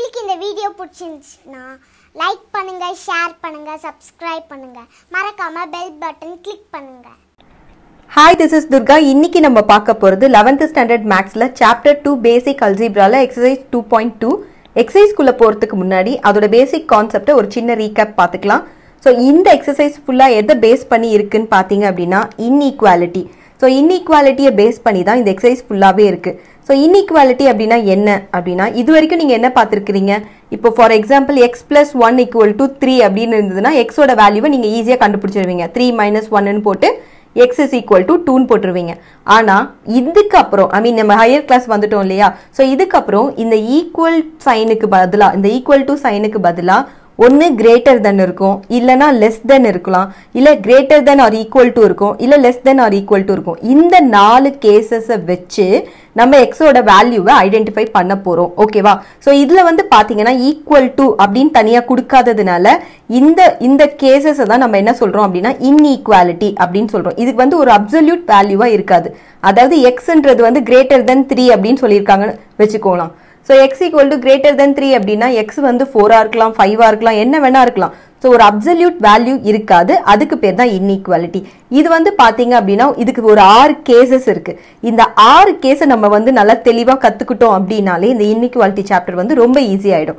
உங்களுக்கு இந்த வீடியோ பிடிச்சிருந்துச்சுன்னா லைக் பண்ணுங்க ஷேர் பண்ணுங்க சப்ஸ்கிரைப் பண்ணுங்க மறக்காம பெல் பட்டன் கிளிக் பண்ணுங்க ஹாய் திஸ் இஸ் துர்கா இன்னைக்கு நம்ம பார்க்க போகிறது 11th ஸ்டாண்டர்ட் மேக்ஸில் சாப்டர் டூ பேசிக் அல்ஜிப்ரால எக்ஸசைஸ் டூ பாயிண்ட் டூ எக்ஸசைஸ்குள்ளே போகிறதுக்கு முன்னாடி அதோட பேசிக் கான்செப்டை ஒரு சின்ன ரீகேப் பார்த்துக்கலாம் ஸோ இந்த எக்ஸசைஸ் ஃபுல்லாக எதை பேஸ் பண்ணி இருக்குன்னு பார்த்தீங்க அப்படின்னா இன்இக்வாலிட்டி ஸோ இன்இக்வாலிட்டியை பேஸ் பண்ணி தான் இந்த எக்ஸசைஸ் ஃபுல்லாகவே இருக்குது ஸோ இன்இக்வாலிட்டி அப்படின்னா என்ன அப்படின்னா இது வரைக்கும் நீங்கள் என்ன பார்த்துருக்கிறீங்க இப்போ for example X plus one equal to three அப்படின்னு இருந்ததுன்னா எக்ஸோட வேல்யூவை நீங்கள் ஈஸியாக கண்டுபிடிச்சிருவீங்க த்ரீ மைனஸ் ஒன்னு போட்டு எக்ஸ் இஸ் ஈக்குவல் டு டூன்னு போட்டுருவீங்க ஆனால் இதுக்கப்புறம் ஐ மீன் நம்ம ஹையர் கிளாஸ் வந்துட்டோம் இல்லையா ஸோ இதுக்கப்புறம் இந்த ஈக்குவல் சைனுக்கு பதிலாக இந்த ஈக்குவல் டு சைனுக்கு பதிலாக ஒன்று கிரேட்டர் தென் இருக்கும் இல்லைனா லெஸ் தென் இருக்கலாம் இல்லை greater than R equal to இருக்கும் இல்லை less than R equal to இருக்கும் இந்த நாலு கேசஸை வச்சு நம்ம எக்ஸோட வேல்யூவை ஐடென்டிஃபை பண்ண போகிறோம் ஓகேவா ஸோ இதில் வந்து பார்த்தீங்கன்னா ஈக்குவல் டு அப்படின்னு தனியாக கொடுக்காததுனால இந்த இந்த கேசஸை தான் நம்ம என்ன சொல்கிறோம் அப்படின்னா இன்இக்வாலிட்டி அப்படின்னு சொல்கிறோம் இதுக்கு வந்து ஒரு அப்சல்யூட் வேல்யூவாக இருக்காது அதாவது எக்ஸ்ன்றது வந்து கிரேட்டர் தென் த்ரீ அப்படின்னு சொல்லியிருக்காங்கன்னு வச்சுக்கோலாம் so X equal to greater than three அப்படின்னா எக்ஸ் வந்து ஃபோராக இருக்கலாம் ஃபைவாக இருக்கலாம் என்ன வேணா இருக்கலாம் ஸோ ஒரு அப்சல்யூட் வேல்யூ இருக்காது அதுக்கு பேர் தான் இன்இக்வாலிட்டி இது வந்து பார்த்தீங்க அப்படின்னா இதுக்கு ஒரு ஆறு கேசஸ் இருக்கு இந்த ஆறு கேஸை நம்ம வந்து நல்லா தெளிவாக கற்றுக்கிட்டோம் அப்படின்னாலே இந்த இன்இக்வாலிட்டி சாப்டர் வந்து ரொம்ப ஈஸி ஆகிடும்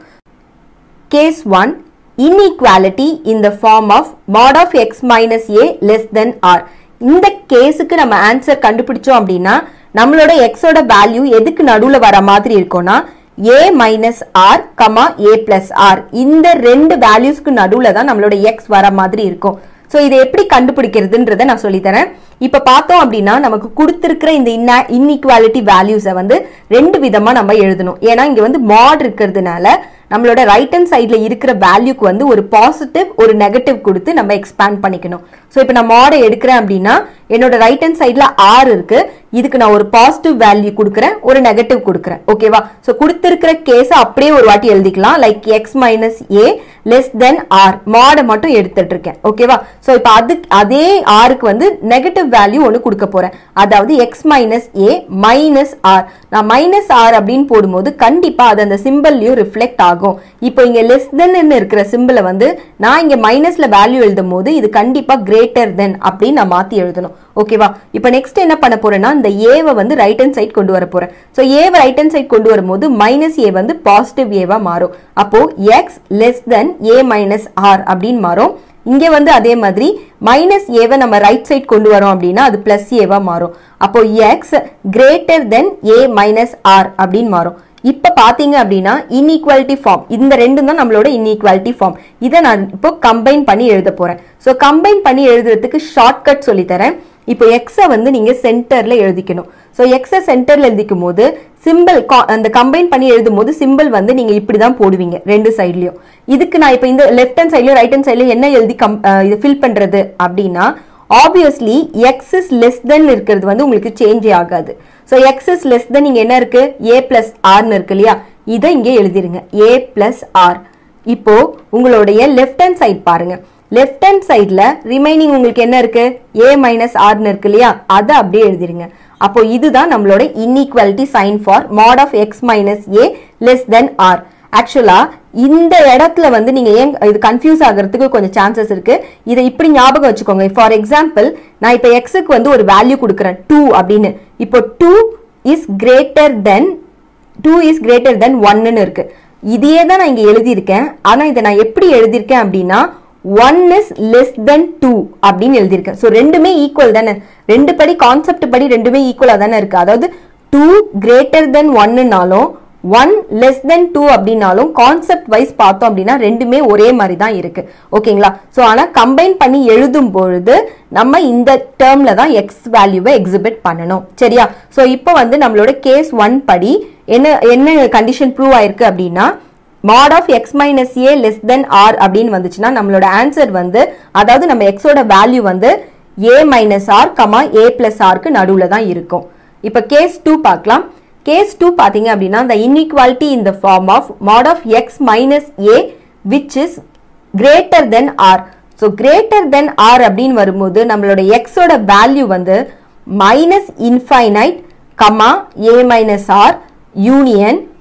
case one inequality in the form of mod of X minus A less than or இந்த கேஸுக்கு நம்ம ஆன்சர் கண்டுபிடிச்சோம் அப்படின்னா நம்மளோட எக்ஸோட வேல்யூ எதுக்கு நடுவில் வர மாதிரி இருக்கும்னா A minus R comma A plus R இந்த ரெண்டு வேல்யூஸ்க்கு நடுவில் தான் நம்மளோட எக்ஸ் வர மாதிரி இருக்கும் ஸோ இதை எப்படி கண்டுபிடிக்கிறதுன்றதை நான் சொல்லித்தரேன் இப்போ பார்த்தோம் அப்படின்னா நமக்கு கொடுத்துருக்கிற இந்த இன்னா இன்இக்வாலிட்டி வேல்யூஸை வந்து ரெண்டு விதமாக நம்ம எழுதணும் ஏன்னா இங்கே வந்து மாட் இருக்கிறதுனால நம்மளோட ரைட் ஹேண்ட் சைடில் இருக்கிற வேல்யூக்கு வந்து ஒரு பாசிட்டிவ் ஒரு நெகட்டிவ் கொடுத்து நம்ம எக்ஸ்பேண்ட் பண்ணிக்கணும் ஸோ இப்போ நான் மாடை எடுக்கிறேன் அப்படின்னா என்னோட ரைட் ஹேண்ட் சைடில் ஆர் இருக்கு இதுக்கு நான் ஒரு பாசிட்டிவ் வேல்யூ கொடுக்குறேன் ஒரு நெகட்டிவ் கொடுக்குறேன் ஓகேவா ஸோ கொடுத்துருக்கிற கேஸை அப்படியே ஒரு வாட்டி எழுதிக்கலாம் like X minus A less than R மாடை மட்டும் எடுத்துட்டு இருக்கேன் ஓகேவா ஸோ இப்போ அது அதே ஆருக்கு வந்து நெகட்டிவ் வேல்யூ ஒன்று கொடுக்க போறேன் அதாவது X minus A minus R நான் மைனஸ் ஆர் அப்படின்னு போடும்போது கண்டிப்பா அது அந்த சிம்பிள்லயும் ரிஃப்ளெக்ட் ஆகும் இப்போ இங்க லெஸ் தென் இருக்கிற சிம்பிளை வந்து நான் இங்க மைனஸ்ல வேல்யூ எழுதும் போது இது கண்டிப்பா கிரேட்டர் தென் அப்படின்னு நான் மாத்தி எழுதணும் ஓகேவா இப்போ நெக்ஸ்ட் என்ன பண்ண போறேன்னா இந்த ஏவை வந்து ரைட் ஹேண்ட் சைட் கொண்டு வர போறேன் ஸோ ஏவை ரைட் ஹேண்ட் சைட் கொண்டு வரும்போது மைனஸ் ஏ வந்து பாசிட்டிவ் ஏவா மாறும் அப்போ X less than A minus R அப்படின்னு மாறும் இங்க வந்து அதே மாதிரி மைனஸ் ஏவை நம்ம ரைட் சைட் கொண்டு வரோம் அப்படின்னா அது பிளஸ் ஏவா மாறும் அப்போ X greater than A minus R அப்படின்னு மாறும் இப்ப பாத்தீங்க அப்படின்னா இன்இக்வாலிட்டி ஃபார்ம் இந்த ரெண்டும் தான் நம்மளோட இன்இக்வாலிட்டி ஃபார்ம் இதை நான் இப்போ கம்பைன் பண்ணி எழுத போறேன் ஸோ கம்பைன் பண்ணி எழுதுறதுக்கு ஷார்ட்கட் சொல்லி தரேன் இப்போ எக்ஸை வந்து நீங்க சென்டர்ல எழுதிக்கணும் ஸோ எக்ஸை சென்டர்ல எழுதிக்கும் போது சிம்பிள் அந்த கம்பைன் பண்ணி எழுதும் போது சிம்பிள் வந்து நீங்க இப்படி தான் போடுவீங்க ரெண்டு சைட்லயும் இதுக்கு நான் இப்போ இந்த லெஃப்ட் ஹேண்ட் சைட்லயும் ரைட் ஹேண்ட் சைட்லயும் என்ன எழுதி கம் இது ஃபில் பண்றது அப்படின்னா obviously X is less than இருக்கிறது வந்து உங்களுக்கு சேஞ்சே ஆகாது so X is less than இங்க என்ன இருக்கு ஏ பிளஸ் ஆர்னு இருக்கு இல்லையா இதை இங்கே எழுதிருங்க ஏ பிளஸ் ஆர் இப்போ உங்களுடைய லெஃப்ட் ஹேண்ட் சைட் பாருங்க லெஃப்ட் ஹேண்ட் சைடில் ரிமைனிங் உங்களுக்கு என்ன இருக்கு ஏ மைனஸ் ஆர்னு இருக்கு இல்லையா அதை அப்படியே எழுதிருங்க அப்போ இதுதான் நம்மளோட inequality sign for mod of X minus A less than R ஆக்சுவலா இந்த இடத்துல வந்து நீங்க ஏன் இது கன்ஃபியூஸ் ஆகிறதுக்கு கொஞ்சம் சான்சஸ் இருக்கு இதை இப்படி ஞாபகம் வச்சுக்கோங்க ஃபார் எக்ஸாம்பிள் நான் இப்போ எக்ஸுக்கு வந்து ஒரு வேல்யூ கொடுக்குறேன் டூ அப்படின்னு இப்போ two is greater than two is greater than ஒன்னு இருக்கு இதையே தான் நான் இங்க எழுதியிருக்கேன் ஆனா இதை நான் எப்படி எழுதியிருக்கேன் அப்படின்னா one is less than two அப்படின்னு எழுதியிருக்கேன் ஸோ ரெண்டுமே ஈக்குவல் தானே ரெண்டு படி கான்செப்ட் படி ரெண்டுமே ஈக்குவலாக தானே இருக்கு அதாவது டூ கிரேட்டர் தென் ஒன்னுனாலும் ஒன் லெஸ் தென் டூ அப்படின்னாலும் கான்செப்ட் வைஸ் பார்த்தோம் அப்படின்னா ரெண்டுமே ஒரே மாதிரி தான் இருக்கு ஓகேங்களா ஸோ ஆனால் கம்பைன் பண்ணி எழுதும் பொழுது நம்ம இந்த டேர்ம்ல தான் எக்ஸ் வேல்யூவை எக்ஸிபிட் பண்ணணும் சரியா ஸோ இப்போ வந்து நம்மளோட கேஸ் ஒன் படி என்ன என்ன கண்டிஷன் ப்ரூவ் ஆயிருக்கு அப்படின்னா mod of X minus A less than R அப்படின்னு வந்துச்சுன்னா நம்மளோட ஆன்சர் வந்து அதாவது நம்ம எக்ஸோட வேல்யூ வந்து A minus R comma A plus ஆர்க்கு நடுவில் தான் இருக்கும் இப்போ கேஸ் டூ பார்க்கலாம் கேஸ் டூ பார்த்தீங்க அப்படின்னா the inequality in the form of mod of x minus a which is greater than r so greater than R அப்படின்னு வரும்போது நம்மளோட எக்ஸோட வேல்யூ வந்து minus infinite comma A minus R union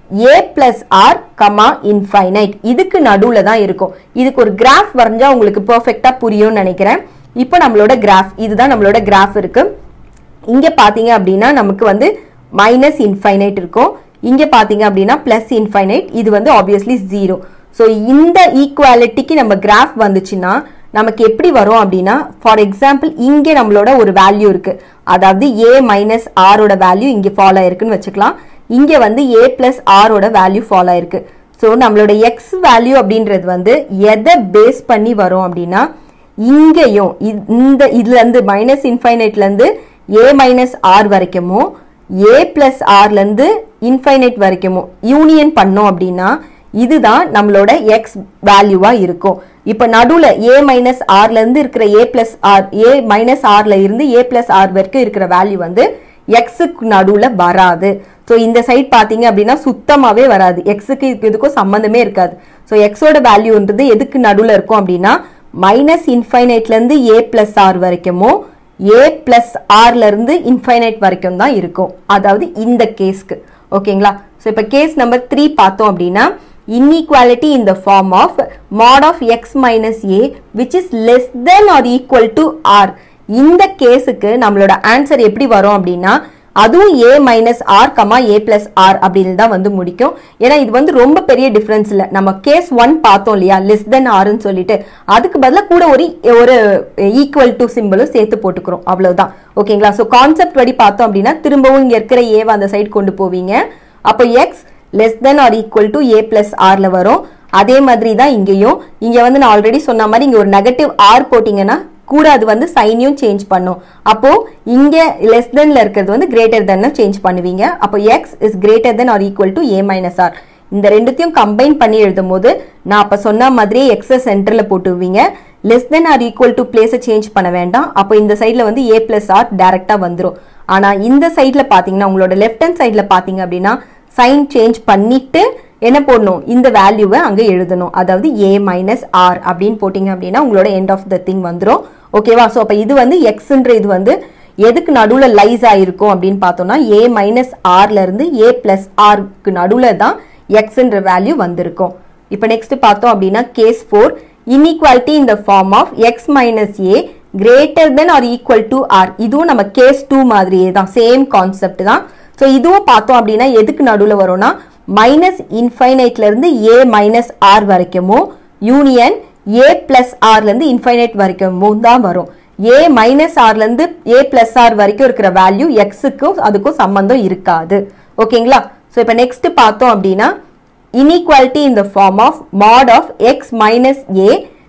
A plus R comma infinite இதுக்கு நடுவில் தான் இருக்கும் இதுக்கு ஒரு கிராஃப் வரைஞ்சா உங்களுக்கு பெர்ஃபெக்டாக புரியும்னு நினைக்கிறேன் இப்போ நம்மளோட கிராஃப் இதுதான் நம்மளோட கிராஃப் இருக்கு இங்க பாத்தீங்க அப்படின்னா நமக்கு வந்து மைனஸ் இன்ஃபைனைட் இருக்கும் இங்க பாத்தீங்க அப்படின்னா பிளஸ் இன்ஃபைனைட் இது வந்து ஆப்வியஸ்லி ஜீரோ ஸோ இந்த ஈக்குவாலிட்டிக்கு நம்ம கிராஃப் வந்துச்சுன்னா நமக்கு எப்படி வரும் அப்படின்னா ஃபார் எக்ஸாம்பிள் இங்கே நம்மளோட ஒரு வேல்யூ இருக்கு அதாவது ஏ மைனஸ் ஆரோட வேல்யூ இங்கே ஃபாலோ ஆயிருக்குன்னு வச்சுக்கலாம் இங்கே வந்து ஏ பிளஸ் ஆரோட வேல்யூ ஃபாலோ ஆயிருக்கு ஸோ நம்மளோட எக்ஸ் வேல்யூ அப்படின்றது வந்து எதை பேஸ் பண்ணி வரும் அப்படின்னா இங்கேயும் இ- இந்த இதுல இருந்து மைனஸ் இன்ஃபைனைட்ல இருந்து ஏ மைனஸ் ஆர் வரைக்குமோ ஏ பிளஸ் ஆர்ல இருந்து இன்ஃபைனைட் வரைக்குமோ யூனியன் பண்ணோம் அப்படின்னா இதுதான் நம்மளோட எக்ஸ் வேல்யூவா இருக்கும் இப்ப நடுவுல ஏ மைனஸ் ஆர்ல இருந்து இருக்கிற A plus R A minus ஆர்ல இருந்து ஏ பிளஸ் ஆர் வரைக்கும் இருக்கிற வேல்யூ வந்து எக்ஸுக்கு நடுவுல வராது ஸோ இந்த சைட் பாத்தீங்க அப்படின்னா சுத்தமாவே வராது எக்ஸுக்கு இதுக்கும் சம்மந்தமே இருக்காது ஸோ எக்ஸோட வேல்யூன்றது எதுக்கு நடுவுல இருக்கும் அப்படின்னா மைனஸ் இன்ஃபைனைட்ல இருந்து ஏ பிளஸ் ஆர் வரைக்குமோ ஏ பிளஸ் ஆர்ல இருந்து இன்ஃபைனைட் வரைக்கும் தான் இருக்கும் அதாவது இந்த கேஸ்க்கு ஓகேங்களா ஸோ இப்போ கேஸ் நம்பர் த்ரீ பார்த்தோம் அப்படின்னா inequality in the form of mod of x minus a which is less than or equal to r இந்த கேஸுக்கு நம்மளோட ஆன்சர் எப்படி வரும் அப்படின்னா அதுவும் a minus R comma A plus R அப்படின்னு தான் வந்து முடிக்கும் ஏன்னா இது வந்து ரொம்ப பெரிய டிஃபரன்ஸ் இல்லை நம்ம கேஸ் ஒன் பார்த்தோம் இல்லையா லெஸ் தென் ஆர்னு சொல்லிட்டு அதுக்கு பதிலாக கூட ஒரு ஒரு ஈக்குவல் டு சிம்பிளும் சேர்த்து போட்டுக்கிறோம் அவ்வளவுதான் ஓகேங்களா ஸோ கான்செப்ட் படி பார்த்தோம் அப்படின்னா திரும்பவும் இங்க இருக்கிற ஏவை அந்த சைடு கொண்டு போவீங்க அப்போ X less than R equal to A plus ஆர்ல வரும் அதே மாதிரி தான் இங்கேயும் இங்க வந்து நான் ஆல்ரெடி சொன்ன மாதிரி இங்க ஒரு நெகட்டிவ் ஆர் போட்டீங்கன்னா கூட அது வந்து சைனையும் சேஞ்ச் பண்ணும் அப்போ இங்க லெஸ் தென்ல இருக்கிறது வந்து கிரேட்டர் தென் சேஞ்ச் பண்ணுவீங்க அப்போ X is greater than R equal to A minus R இந்த ரெண்டுத்தையும் கம்பைன் பண்ணி எழுதும் போது நான் அப்ப சொன்ன மாதிரியே எக்ஸ சென்டர்ல போட்டுவீங்க less than R equal to பிளேஸை சேஞ்ச் பண்ண வேண்டாம் அப்போ இந்த சைட்ல வந்து ஏ பிளஸ் ஆர் டைரக்டா வந்துரும் ஆனா இந்த சைட்ல பாத்தீங்கன்னா உங்களோட லெஃப்ட் ஹேண்ட் சைட்ல பாத்தீங்க அப்படின்னா சைன் சேஞ்ச் பண்ணிட்டு என்ன போடணும் இந்த வேல்யூவை அங்க எழுதணும் அதாவது ஏ மைனஸ் ஆர் அப்படின்னு போட்டீங்க அப்படின்னா உங்களோட எண்ட் ஆஃப் த திங் வந்துரும் ஓகேவா ஸோ அப்போ இது வந்து எக்ஸ்ன்ற இது வந்து எதுக்கு நடுவுல லைஸ் ஆயிருக்கும் அப்படின்னு பார்த்தோம்னா ஏ மைனஸ் ஆர்ல இருந்து ஏ பிளஸ் ஆர்க்கு நடுவுல தான் எக்ஸ்ன்ற வேல்யூ வந்திருக்கும் இப்போ நெக்ஸ்ட் பார்த்தோம் அப்படின்னா case four inequality in the form of X minus A greater than R equal to R இதுவும் நம்ம கேஸ் டூ மாதிரியே தான் சேம் கான்செப்ட் தான் ஸோ இதுவும் பார்த்தோம் அப்படின்னா எதுக்கு நடுவில் வரும்னா மைனஸ் இன்ஃபைனைட்ல இருந்து ஏ மைனஸ் ஆர் வரைக்குமோ யூனியன் ஏ பிளஸ் ஆர்ல இருந்து இன்ஃபைனைட் வரைக்கும் தான் வரும் ஏ மைனஸ் ஆர்ல இருந்து ஏ பிளஸ் ஆர் வரைக்கும் இருக்கிற வேல்யூ எக்ஸுக்கும் அதுக்கும் சம்பந்தம் இருக்காது ஓகேங்களா ஸோ இப்போ நெக்ஸ்ட் பார்த்தோம் அப்படின்னா inequality in the form of mod of x minus a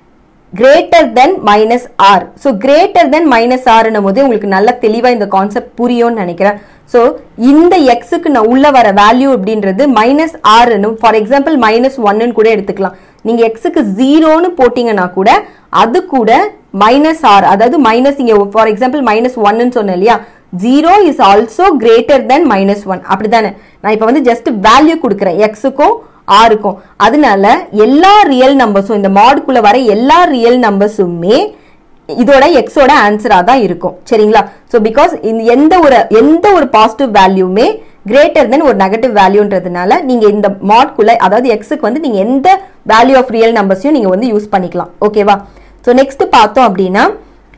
greater than minus r so greater than minus r ன்னும் போது உங்களுக்கு நல்ல தெளிவா இந்த கான்செப்ட் புரியும்னு நினைக்கிறேன் ஸோ இந்த எக்ஸுக்கு நான் உள்ள வர வேல்யூ அப்படின்றது மைனஸ் ஆர்னு ஃபார் எக்ஸாம்பிள் மைனஸ் ஒன்னு கூட எடுத்துக்கலாம் நீங்க எக்ஸுக்கு ஜீரோன்னு போட்டீங்கன்னா கூட அது கூட மைனஸ் ஆர் அதாவது மைனஸ் இங்க ஃபார் எக்ஸாம்பிள் மைனஸ் ஒன்னு சொன்னேன் இல்லையா zero is also greater than minus one அப்படிதானே நான் இப்போ வந்து ஜஸ்ட் வேல்யூ கொடுக்குறேன் எக்ஸுக்கும் ஆருக்கும் அதனால எல்லா ரியல் நம்பர்ஸும் இந்த மாடுக்குள்ள வர எல்லா ரியல் நம்பர்ஸுமே இதோட எக்ஸோட ஆன்சரா தான் இருக்கும் சரிங்களா ஸோ பிகாஸ் எந்த ஒரு எந்த ஒரு பாசிட்டிவ் வேல்யூமே கிரேட்டர் தென் ஒரு நெகட்டிவ் வேல்யூன்றதுனால நீங்க இந்த மாட்குள்ள அதாவது எக்ஸுக்கு வந்து நீங்க எந்த வேல்யூ ஆஃப் ரியல் நம்பர்ஸையும் நீங்க வந்து யூஸ் பண்ணிக்கலாம் ஓகேவா ஸோ நெக்ஸ்ட் பார்த்தோம் அப்படின்னா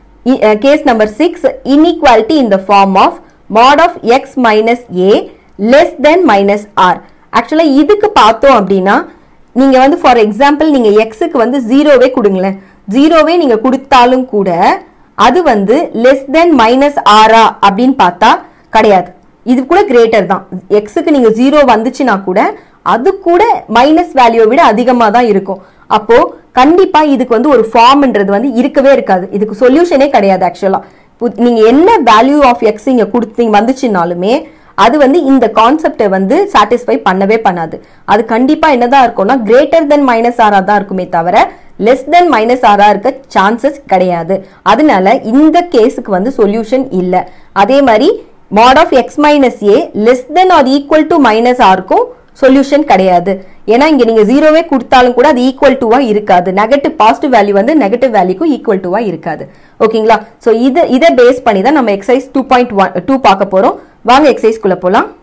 case number six inequality in the form of mod of X minus A less than minus R ஆக்சுவலாக இதுக்கு பார்த்தோம் அப்படின்னா நீங்க வந்து ஃபார் எக்ஸாம்பிள் நீங்க எக்ஸுக்கு வந்து ஜீரோவே கொடுங்களேன் ஜீரோவே நீங்க கொடுத்தாலும் கூட அது வந்து லெஸ் தென் மைனஸ் ஆரா அப்படின்னு பார்த்தா கிடையாது இது கூட கிரேட்டர் தான் எக்ஸுக்கு நீங்க ஜீரோ வந்துச்சுன்னா கூட அது கூட மைனஸ் வேல்யூவை விட அதிகமாக தான் இருக்கும் அப்போ கண்டிப்பா இதுக்கு வந்து ஒரு ஃபார்ம்ன்றது வந்து இருக்கவே இருக்காது இதுக்கு சொல்யூஷனே கிடையாது ஆக்சுவலா நீங்க என்ன வேல்யூ ஆஃப் எக்ஸ் இங்க கொடுத்தீங்க வந்துச்சுனாலுமே அது வந்து இந்த கான்செப்டை வந்து சாட்டிஸ்ஃபை பண்ணவே பண்ணாது அது கண்டிப்பா என்னதான் இருக்கும்னா கிரேட்டர் தென் மைனஸ் ஆரா தான் இருக்குமே தவிர லெஸ் தென் மைனஸ் ஆரா இருக்க சான்சஸ் கிடையாது அதனால இந்த கேஸுக்கு வந்து சொல்யூஷன் இல்லை அதே மாதிரி mod of X minus A less than R equal to minus ஆருக்கும் சொல்யூஷன் கிடையாது ஏன்னா இங்க நீங்க ஜீரோவே கொடுத்தாலும் கூட அது ஈக்குவல் டுவா இருக்காது நெகட்டிவ் பாசிட்டிவ் வேல்யூ வந்து நெகட்டிவ் வேல்யூக்கும் ஈக்குவல் டுவா இருக்காது ஓகேங்களா சோ இது இதை பேஸ் பண்ணி தான் நம்ம exercise two point one two பார்க்க போறோம் வாங்க எக்ஸசைஸ்க்குள்ள போலாம்